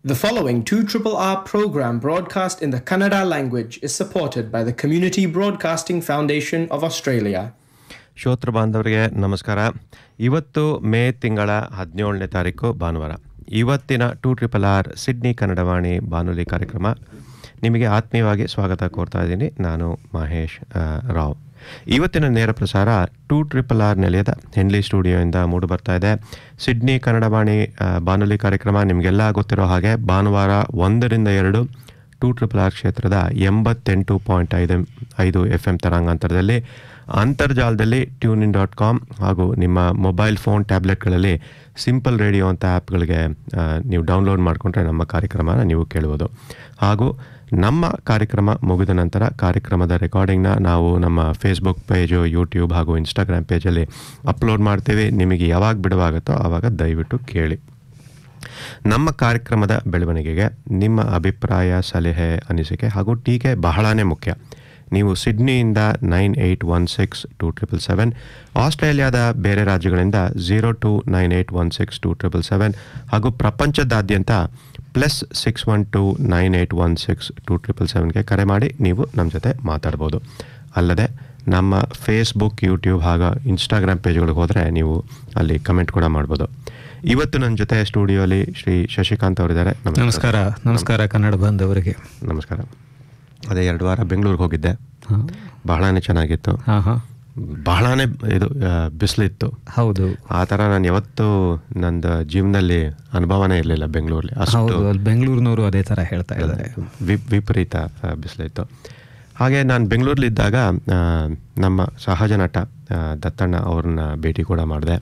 The following 2RRR program broadcast in the Kannada language is supported by the Community Broadcasting Foundation of Australia. ಶ್ರೋತೃ ಬಾಂಧವರಿಗೆ ನಮಸ್ಕಾರ ಇವತ್ತು ಮೇ ತಿಂಗಳ ಹದಿನೇಳನೇ ತಾರೀಕು ಭಾನುವಾರ ಇವತ್ತಿನ two triple R Sydney Kannadavani ಬಾನುಲಿ ಕಾರ್ಯಕ್ರಮ ನಿಮಗೆ ಆತ್ಮೀಯವಾಗಿ ಸ್ವಾಗತ ಕೋರ್ತಾ ಇದ್ದೀನಿ ನಾನು ಮಹೇಶ್ ಆ, ರಾವ್ ಇವತ್ತಿನ ನೇರ ಪ್ರಸಾರ ಟೂ ಟ್ರಿಪಲ್ ಆರ್ ನಿಲಯದ ಹೆನ್ಲಿ ಸ್ಟುಡಿಯೋಯಿಂದ ಮೂಡಿ ಬರ್ತಾ ಇದೆ ಸಿಡ್ನಿ ಕನ್ನಡವಾಣಿ ಆ, ಬಾನುಲಿ ಕಾರ್ಯಕ್ರಮ ನಿಮಗೆಲ್ಲ ಗೊತ್ತಿರೋ ಹಾಗೆ ಭಾನುವಾರ ಒಂದರಿಂದ ಎರಡು ಟೂ ಟ್ರಿಪಲ್ ಆರ್ ಕ್ಷೇತ್ರದ ಎಂಬತ್ತೆಂಟು ಪಾಯಿಂಟ್ ಐದು ಐದು ಎಫ್ ಎಮ್ ತರಂಗಾಂತರದಲ್ಲಿ ಅಂತರ್ಜಾಲದಲ್ಲಿ ಟ್ಯೂನ್ ಇನ್ ಡಾಟ್ ಕಾಮ್ ಹಾಗೂ ನಿಮ್ಮ ಮೊಬೈಲ್ ಫೋನ್ ಟ್ಯಾಬ್ಲೆಟ್ಗಳಲ್ಲಿ ಸಿಂಪಲ್ ರೇಡಿಯೋ ಅಂತ ಆ್ಯಪ್ಗಳಿಗೆ ಆ, ನೀವು ಡೌನ್ಲೋಡ್ ಮಾಡಿಕೊಂಡ್ರೆ ನಮ್ಮ ಕಾರ್ಯಕ್ರಮನ ನೀವು ಕೇಳ್ಬೋದು ಹಾಗೂ ನಮ್ಮ ಕಾರ್ಯಕ್ರಮ ಮುಗಿದ ನಂತರ ಕಾರ್ಯಕ್ರಮದ ರೆಕಾರ್ಡಿಂಗ್ನ ನಾವು ನಮ್ಮ ಫೇಸ್ಬುಕ್ ಪೇಜು ಯೂಟ್ಯೂಬ್ ಹಾಗೂ ಇನ್ಸ್ಟಾಗ್ರಾಮ್ ಪೇಜಲ್ಲಿ ಅಪ್ಲೋಡ್ ಮಾಡ್ತೀವಿ ನಿಮಗೆ ಯಾವಾಗ ಬಿಡುವಾಗುತ್ತೋ ಆವಾಗ ದಯವಿಟ್ಟು ಕೇಳಿ ನಮ್ಮ ಕಾರ್ಯಕ್ರಮದ ಬೆಳವಣಿಗೆಗೆ ನಿಮ್ಮ ಅಭಿಪ್ರಾಯ ಸಲಹೆ ಅನಿಸಿಕೆ ಹಾಗೂ ಟೀಕೆ ಬಹಳನೇ ಮುಖ್ಯ ನೀವು ಸಿಡ್ನಿಯಿಂದ nine eight one six two triple seven ಆಸ್ಟ್ರೇಲಿಯಾದ ಬೇರೆ ರಾಜ್ಯಗಳಿಂದ zero two nine eight one six two triple seven ಹಾಗೂ ಪ್ರಪಂಚದಾದ್ಯಂತ plus six one two nine eight one six two triple ಸೆವೆನ್ಗೆ ಕರೆ ಮಾಡಿ ನೀವು ನಮ್ಮ ಜೊತೆ ಮಾತಾಡ್ಬೋದು ಅಲ್ಲದೆ ನಮ್ಮ ಫೇಸ್ಬುಕ್ ಯೂಟ್ಯೂಬ್ ಹಾಗೂ ಇನ್ಸ್ಟಾಗ್ರಾಮ್ ಪೇಜ್ಗಳಿಗೆ ಹೋದರೆ ನೀವು ಅಲ್ಲಿ ಕಮೆಂಟ್ ಕೂಡ ಮಾಡ್ಬೋದು ಇವತ್ತು ನನ್ನ ಜೊತೆ ಸ್ಟುಡಿಯೋಲಿ ಶ್ರೀ ಶಶಿಕಾಂತ್ ಅವರಿದ್ದಾರೆ ನಮಸ್ಕಾರ ನಮಸ್ಕಾರ ಕನ್ನಡ ಬಂದವರಿಗೆ ನಮಸ್ಕಾರ ಅದೇ ಎರಡು ವಾರ ಬೆಂಗಳೂರಿಗೆ ಹೋಗಿದ್ದೆ ಬಹಳನೇ ಚೆನ್ನಾಗಿತ್ತು ಹಾಂ ಹಾಂ ಬಹಳನೇ ಇದು ಆ, ಬಿಸಿಲಿತ್ತು ಹೌದು ಆ ಥರ ನಾನು ಯಾವತ್ತೂ ನಂದು ಜೀವನದಲ್ಲಿ ಅನುಭವನೇ ಇರಲಿಲ್ಲ ಬೆಂಗಳೂರಲ್ಲಿ ಅಷ್ಟು ಹೌದು ಅಲ್ಲಿ ಬೆಂಗಳೂರಿನವರು ಅದೇ ಥರ ಹೇಳ್ತಾ ಇದ್ದಾರೆ ವಿ ವಿಪರೀತ ಆ, ಬಿಸಿಲಿತ್ತು ಹಾಗೆ ನಾನು ಬೆಂಗಳೂರಲ್ಲಿದ್ದಾಗ ಆ, ನಮ್ಮ ಸಹಜ ನಟ ಆ, ದತ್ತಣ್ಣ ಅವ್ರನ್ನ ಭೇಟಿ ಕೂಡ ಮಾಡಿದೆ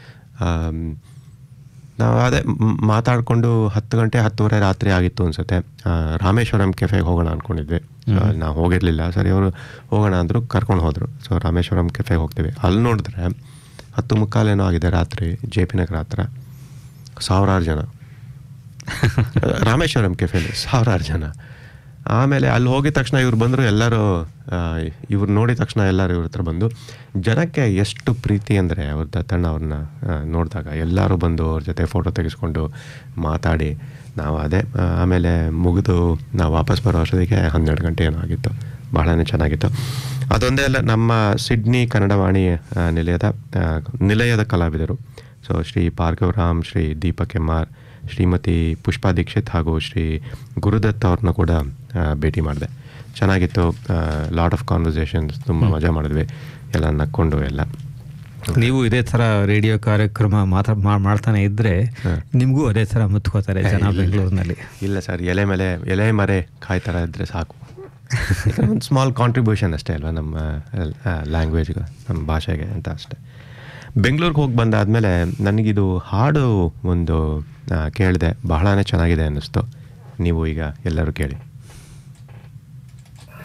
ನಾವು ಅದೇ ಮ್- ಮಾತಾಡಿಕೊಂಡು ಹತ್ತು ಗಂಟೆ ಹತ್ತುವರೆ ರಾತ್ರಿ ಆಗಿತ್ತು ಅನ್ಸುತ್ತೆ ಆ, ರಾಮೇಶ್ವರಂ ಕೆಫೆಗೆ ಹೋಗೋಣ ಅಂದ್ಕೊಂಡಿದ್ವಿ ನಾವು ಹೋಗಿರಲಿಲ್ಲ ಸರಿ ಅವರು ಹೋಗೋಣ ಅಂದರು ಕರ್ಕೊಂಡು ಹೋದರು ಸೊ ರಾಮೇಶ್ವರಂ ಕೆಫೆಗೆ ಹೋಗ್ತೀವಿ ಅಲ್ಲಿ ನೋಡಿದ್ರೆ ಹತ್ತು ಮುಕ್ಕಾಲೇನೋ ಆಗಿದೆ ರಾತ್ರಿ ಜೆ ಪಿ ನಗರ ಹತ್ರ ಸಾವಿರಾರು ಜನ ರಾಮೇಶ್ವರಂ ಕೆಫೆಲಿ ಸಾವಿರಾರು ಜನ ಆಮೇಲೆ ಅಲ್ಲಿ ಹೋಗಿದ ತಕ್ಷಣ ಇವ್ರು ಬಂದರು ಎಲ್ಲರೂ ಇವ್ರು ನೋಡಿದ ತಕ್ಷಣ ಎಲ್ಲರೂ ಇವ್ರ ಹತ್ರ ಬಂದು ಜನಕ್ಕೆ ಎಷ್ಟು ಪ್ರೀತಿ ಅಂದರೆ ಅವ್ರ ದತ್ತಣ್ಣ ಅವ್ರನ್ನ ಆ, ನೋಡಿದಾಗ ಎಲ್ಲರೂ ಬಂದು ಅವ್ರ ಜೊತೆ ಫೋಟೋ ತೆಗೆಸ್ಕೊಂಡು ಮಾತಾಡಿ ನಾವು ಅದೇ ಆ, ಆಮೇಲೆ ಮುಗಿದು ನಾವು ವಾಪಸ್ ಬರೋ ಅಷ್ಟೊತ್ತಿಗೆ ಹನ್ನೆರಡು ಗಂಟೆ ಏನೋ ಆಗಿತ್ತು ಬಹಳನೇ ಚೆನ್ನಾಗಿತ್ತು ಅದೊಂದೇ ಅಲ್ಲ ನಮ್ಮ ಸಿಡ್ನಿ ಕನ್ನಡವಾಣಿ ಆ, ನಿಲಯದ ಆ, ನಿಲಯದ ಕಲಾವಿದರು ಸೊ ಶ್ರೀ ಭಾರ್ಗವರಾಮ್ ಶ್ರೀ ದೀಪಕ್ ಎಮ್ ಆರ್ ಶ್ರೀಮತಿ ಪುಷ್ಪಾ ದೀಕ್ಷಿತ್ ಹಾಗೂ ಶ್ರೀ ಗುರುದತ್ ಅವ್ರನ್ನ ಕೂಡ ಆ, ಭೇಟಿ ಮಾಡಿದೆ ಚೆನ್ನಾಗಿತ್ತು ಲಾಟ್ ಆಫ್ ಕಾನ್ವರ್ಸೇಷನ್ಸ್ ತುಂಬ ಮಜಾ ಮಾಡಿದ್ವಿ ಎಲ್ಲ ನಕ್ಕೊಂಡು ಎಲ್ಲ ನೀವು ಇದೇ ಥರ ರೇಡಿಯೋ ಕಾರ್ಯಕ್ರಮ ಮಾತಾ ಮಾ- ಮಾಡ್ತಾನೆ ಇದ್ರೆ ನಿಮಗೂ ಅದೇ ಥರ ಮುತ್ಕೋತಾರೆ ಜನ ಬೆಂಗಳೂರಿನಲ್ಲಿ ಇಲ್ಲ ಸರ್ ಎಲೆ ಮೇಲೆ ಎಲೆ ಮರೆ ಕಾಯಿ ಥರ ಇದ್ದರೆ ಸಾಕು ಒಂದು ಸ್ಮಾಲ್ ಕಾಂಟ್ರಿಬ್ಯೂಷನ್ ಅಷ್ಟೇ ಅಲ್ವಾ ನಮ್ಮ ಲ್ಯಾಂಗ್ವೇಜ್ಗೆ ನಮ್ಮ ಭಾಷೆಗೆ ಅಂತ ಅಷ್ಟೇ ಬೆಂಗಳೂರಿಗೆ ಹೋಗಿ ಬಂದಾದಮೇಲೆ ನನಗಿದು ಹಾಡು ಒಂದು ಕೇಳಿದೆ ಬಹಳನೇ ಚೆನ್ನಾಗಿದೆ ಅನ್ನಿಸ್ತು ನೀವು ಈಗ ಎಲ್ಲರೂ ಕೇಳಿ